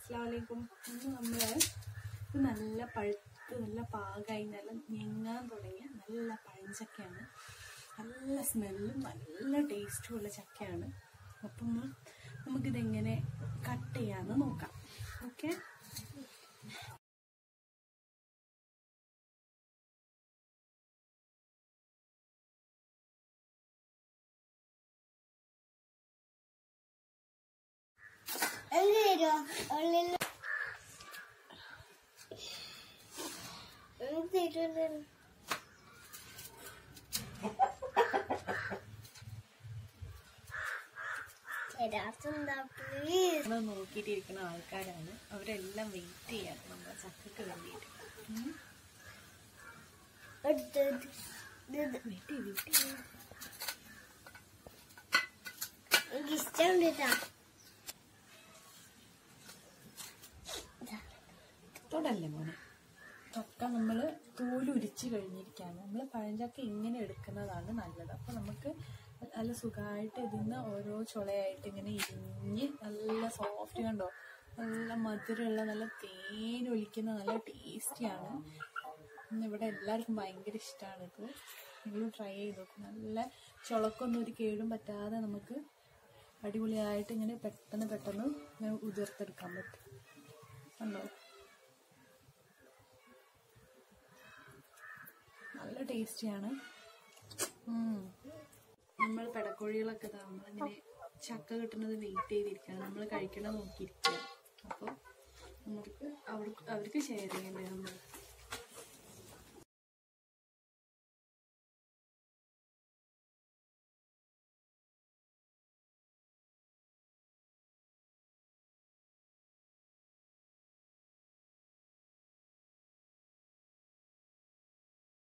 അസ്ലാമലൈക്കും ഇന്ന് നമ്മൾ ഇത് നല്ല പഴുത്ത് നല്ല പാകമായി നല്ല ഞെങ്ങാൻ തുടങ്ങിയ നല്ല പഴഞ്ചക്കയാണ് നല്ല സ്മെല്ലും നല്ല ടേസ്റ്റും ഉള്ള ചക്കയാണ് അപ്പം ഒന്ന് നമുക്കിതെങ്ങനെ കട്ട് ചെയ്യാമെന്ന് നോക്കാം ഓക്കെ എന്തേരോ ഉള്ളിൽ എന്തേരോ തരാത്തെന്താ പ്ലീസ് നമ്മൾ നോക്കിയിട്ടിരിക്കുന്ന ആൾക്കാരാണ് അവരെല്ലാം വെയിറ്റ് ചെയ്യാണ് നമ്മുടെ ചക്കക്ക് വേണ്ടിയിട്ട് ഉം. എടുത്ത് വെയിറ്റ് ചെയ്യ് വെയിറ്റ് ചെയ്യ് എനിക്ക് ഇഷ്ടമുണ്ട് കേട്ടാ തൊടല്ലേ മോനെ ചക്ക നമ്മൾ തോലുരിച്ച് കഴിഞ്ഞിരിക്കുകയാണ് നമ്മൾ പഴഞ്ചക്ക ഇങ്ങനെ എടുക്കുന്നതാണ് നല്ലത് അപ്പോൾ നമുക്ക് നല്ല സുഖമായിട്ട് ഇതിന്ന് ഓരോ ചുളയായിട്ട് ഇങ്ങനെ ഇരിഞ്ഞ് നല്ല സോഫ്റ്റ് കണ്ടോ നല്ല മധുരമുള്ള നല്ല തേൻ ഒലിക്കുന്ന നല്ല ടേസ്റ്റിയാണ് ഇന്ന് ഇവിടെ എല്ലാവർക്കും ഭയങ്കര ഇഷ്ടമാണ് ഇത് നിങ്ങളും ട്രൈ ചെയ്ത് നോക്കും നല്ല ചുളക്കൊന്നും ഒരു കേടും പറ്റാതെ നമുക്ക് അടിപൊളിയായിട്ട് ഇങ്ങനെ പെട്ടെന്ന് പെട്ടെന്ന് ഇങ്ങനെ ഉതിർത്തെടുക്കാൻ പറ്റും കണ്ടോ നല്ല ടേസ്റ്റിയാണ് നമ്മൾ പെടക്കോഴികളൊക്കെ ഇതാ നമ്മളിങ്ങനെ ചക്ക കിട്ടുന്നത് വെയിറ്റ് ചെയ്തിരിക്കുകയാണ് നമ്മൾ കഴിക്കണത് നോക്കിയിരിക്കുകയാണ് അപ്പോൾ നമുക്ക് അവർക്ക് അവർക്ക് ഷെയർ ചെയ്യണ്ടേ നമ്മൾ